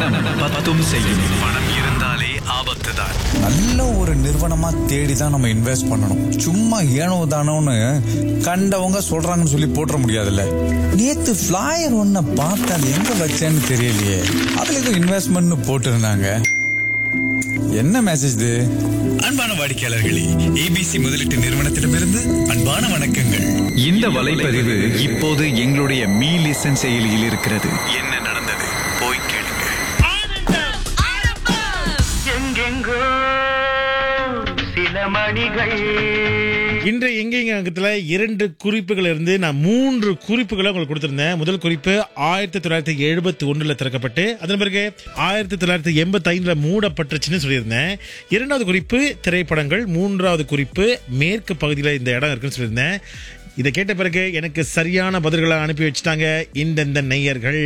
பணம் பத்தும் செய்யும் பணம் இருந்தாலே ஆபத்து தான் நல்ல ஒரு நிறுவனமா தேடி தான் நம்ம இன்வெஸ்ட் பண்ணணும் சும்மா ஏனோ தானோன்னு கண்டவங்க சொல்றாங்கன்னு சொல்லி போட்டுற முடியாதுல்ல நேத்து ஃபிளாயர் ஒன்ன பார்த்து அது எங்க வச்சேன்னு தெரியலையே அதுல ஏதோ இன்வெஸ்ட்மெண்ட்னு போட்டிருந்தாங்க என்ன மெசேஜ் இது அன்பான வாடிக்கையாளர்களே ஏபிசி முதலீட்டு நிறுவனத்திடமிருந்து அன்பான வணக்கங்கள் இந்த வலைப்பதிவு இப்போது எங்களுடைய மீ லிசன் செயலியில் இருக்கிறது என்ன நடந்தது போய் கேளுங்க எங்கெங்கோ சில மணிகள் இன்றைய எங்கெங்க அங்கத்துல இரண்டு குறிப்புகள் இருந்து நான் மூன்று குறிப்புகளை உங்களுக்கு கொடுத்திருந்தேன் முதல் குறிப்பு ஆயிரத்தி தொள்ளாயிரத்தி எழுபத்தி ஒண்ணுல திறக்கப்பட்டு அதன் பிறகு ஆயிரத்தி தொள்ளாயிரத்தி எண்பத்தி ஐந்துல மூடப்பட்டுச்சுன்னு சொல்லியிருந்தேன் இரண்டாவது குறிப்பு திரைப்படங்கள் மூன்றாவது குறிப்பு மேற்கு பகுதியில் இந்த இடம் இருக்குன்னு சொல்லியிருந்தேன் இதை கேட்ட பிறகு எனக்கு சரியான பதில்களை அனுப்பி வச்சுட்டாங்க இந்தந்த நேயர்கள்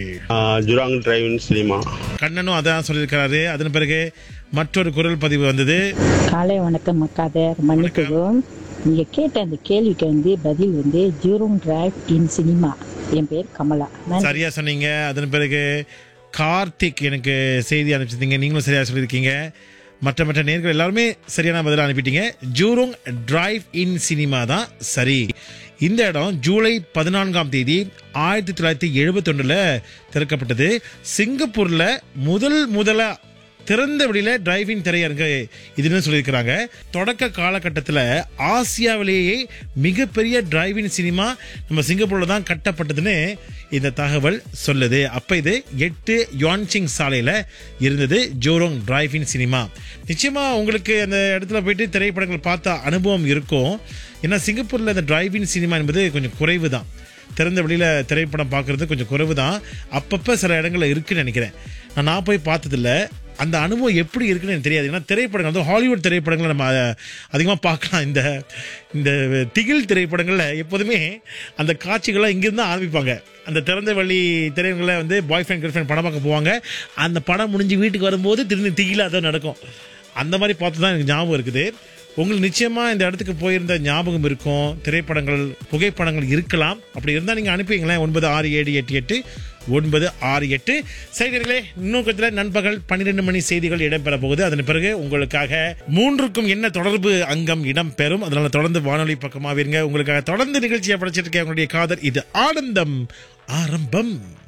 ஜுராங் டிரைவிங் சினிமா கண்ணனும் அதான் சொல்லியிருக்கிறாரு அதன் பிறகு மற்றொரு குரல் பதிவு வந்தது காலை வணக்கம் மக்காதர் மன்னிக்கவும் நீங்க கேட்ட அந்த கேள்விக்கு வந்து பதில் வந்து ஜூரோங் டிரைவ் இன் சினிமா என் பேர் கமலா நான் சரியா சொன்னீங்க அதன் பிறகு கார்த்திக் எனக்கு செய்தி அனுப்பிச்சிருந்தீங்க நீங்களும் சரியா சொல்லியிருக்கீங்க மற்ற மற்ற நேர்கள் எல்லாருமே சரியான பதிலாக அனுப்பிட்டீங்க ஜூரோங் டிரைவ் இன் சினிமா தான் சரி இந்த இடம் ஜூலை பதினான்காம் தேதி ஆயிரத்தி தொள்ளாயிரத்தி எழுபத்தொன்னுல திறக்கப்பட்டது சிங்கப்பூர்ல முதல் முதலா திறந்த வெளியில டிரைவிங் திரையரங்கு இதுன்னு சொல்லியிருக்கிறாங்க தொடக்க காலகட்டத்தில் ஆசியாவிலேயே மிகப்பெரிய டிரைவிங் சினிமா நம்ம சிங்கப்பூர்ல தான் கட்டப்பட்டதுன்னு இந்த தகவல் சொல்லுது அப்ப இது எட்டு யான்சிங் சாலையில இருந்தது ஜோரோங் டிரைவிங் சினிமா நிச்சயமா உங்களுக்கு அந்த இடத்துல போயிட்டு திரைப்படங்கள் பார்த்த அனுபவம் இருக்கும் ஏன்னா சிங்கப்பூர்ல இந்த டிரைவிங் சினிமா என்பது கொஞ்சம் குறைவு தான் திறந்த வெளியில திரைப்படம் பார்க்கறது கொஞ்சம் குறைவு தான் அப்பப்போ சில இடங்கள்ல இருக்குன்னு நினைக்கிறேன் நான் நான் போய் பார்த்ததில்ல அந்த அனுபவம் எப்படி இருக்குன்னு எனக்கு தெரியாது ஏன்னா திரைப்படங்கள் வந்து ஹாலிவுட் திரைப்படங்களை நம்ம அதிகமாக பார்க்கலாம் இந்த இந்த திகில் திரைப்படங்களில் எப்போதுமே அந்த காட்சிகள்லாம் இங்கிருந்து தான் ஆரம்பிப்பாங்க அந்த திறந்த வழி திரைப்படங்களில் வந்து பாய் ஃப்ரெண்ட் கேர்ள் ஃப்ரெண்ட் படம் பார்க்க போவாங்க அந்த படம் முடிஞ்சு வீட்டுக்கு வரும்போது திரும்பி திகிலாக தான் நடக்கும் அந்த மாதிரி பார்த்து தான் எனக்கு ஞாபகம் இருக்குது உங்களுக்கு நிச்சயமா இந்த இடத்துக்கு போயிருந்த ஞாபகம் இருக்கும் திரைப்படங்கள் புகைப்படங்கள் இருக்கலாம் அப்படி இருந்தால் நீங்கள் அனுப்பிங்களேன் ஒன்பது ஆறு ஏழு எட்டு எட்டு ஒன்பது ஆறு எட்டு செய்திகளே இன்னும் கொஞ்சத்தில் நண்பகல் பன்னிரெண்டு மணி செய்திகள் இடம்பெற போகுது அதன் பிறகு உங்களுக்காக மூன்றுக்கும் என்ன தொடர்பு அங்கம் இடம்பெறும் அதனால தொடர்ந்து வானொலி பக்கமாக இருங்க உங்களுக்காக தொடர்ந்து நிகழ்ச்சியை படைச்சிட்டு இருக்கேன் உங்களுடைய காதல் இது ஆனந்தம் ஆரம்பம்